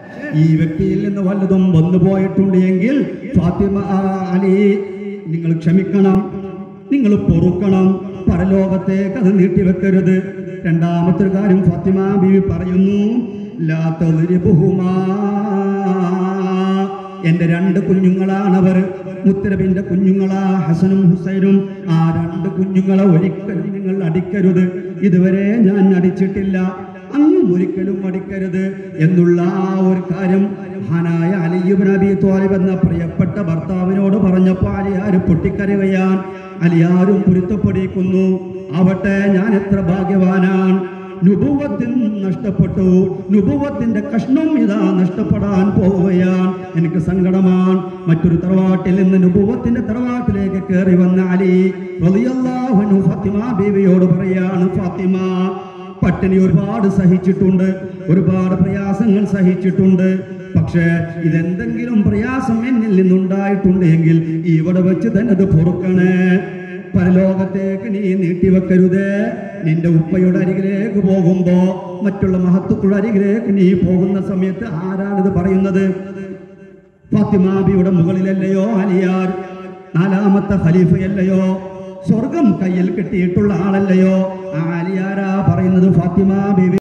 ഈ വ്യക്തിയിൽ നിന്ന് വല്ലതും വന്നു പോയിട്ടുണ്ട് എങ്കിൽ ഫാത്തിമ ആ, അലി നിങ്ങൾ ക്ഷമിക്കണം നിങ്ങൾ പൊറുക്കണം പരലോകത്തേക്ക് അത് നീട്ടിവെക്കരുത് രണ്ടാമത്തെ ഒരു കാര്യം ഫാത്തിമ ബീവി പറയുന്നു ലാ തദ്രിബുഹുമാ എന്റെ രണ്ട് കുഞ്ഞുങ്ങളാണവർ മുത്തരബിന്റെ കുഞ്ഞുങ്ങളാ ഹസനും ഹുസൈനും ആ രണ്ട് കുഞ്ഞുങ്ങളെ ഒരിക്കലും നിങ്ങൾ അടിക്കരുത് ഇതുവരെ ഞാൻ അടിച്ചിട്ടില്ല അങ്ങും ഒരിക്കലും അടിക്കരുത് എന്നുള്ള ആ ഒരു കാര്യം മഹാനായ അലിയുബ് നബി ത്വാലിബ് എന്ന പ്രിയപ്പെട്ട ഭർത്താവിനോട് പറഞ്ഞപ്പോൾ അലിയാര് പൊട്ടിക്കരയുകയാൻ അലിയാരും പൊരുത്തപ്പെടിക്കുന്നു ആവട്ടെ ഞാൻ എത്ര ഭാഗ്യവാനാണ് നുപുവത്തിൽ നഷ്ടപ്പെട്ടു നുപുവത്തിന്റെ കഷ്ണം ഇതാ നഷ്ടപ്പെടാൻ പോവുകയാണ് എനിക്ക് സങ്കടമാണ് മറ്റൊരു തറവാട്ടിൽ നിന്ന് നുപുവത്തിന്റെ തറവാട്ടിലേക്ക് കയറി വന്ന അലി റളിയല്ലാഹു അൻഹു ഫാത്തിമ ബീവിയോട് പറയാണ് ഫാത്തിമ പട്ടിണി ഒരുപാട് സഹിച്ചിട്ടുണ്ട് ഒരുപാട് പ്രയാസങ്ങൾ സഹിച്ചിട്ടുണ്ട് പക്ഷേ ഇതെന്തെങ്കിലും പ്രയാസം എന്നിൽ നിന്നുണ്ടായിട്ടുണ്ട് എങ്കിൽ ഇവിടെ വെച്ച് തന്നെ അത് പൊറുക്കണേ പരലോകത്തേക്ക് നീ നീട്ടിവെക്കരുത് നിന്റെ ഉപ്പയുടെ അരികിലേക്ക് പോകുമ്പോ മറ്റുള്ള മഹത്വക്കളുടെ അരികിലേക്ക് നീ പോകുന്ന സമയത്ത് ആരാണിത് പറയുന്നത് ഫാത്തിമാബിയുടെ മുകളിലല്ലയോ അലിയാർ നാലാമത്തെ ഖലീഫയല്ലയോ സ്വർഗം കയ്യിൽ കിട്ടിയിട്ടുള്ള ആളല്ലയോ ആ അലിയാരാ പറയുന്നത് ഫാത്തിമ ബീവി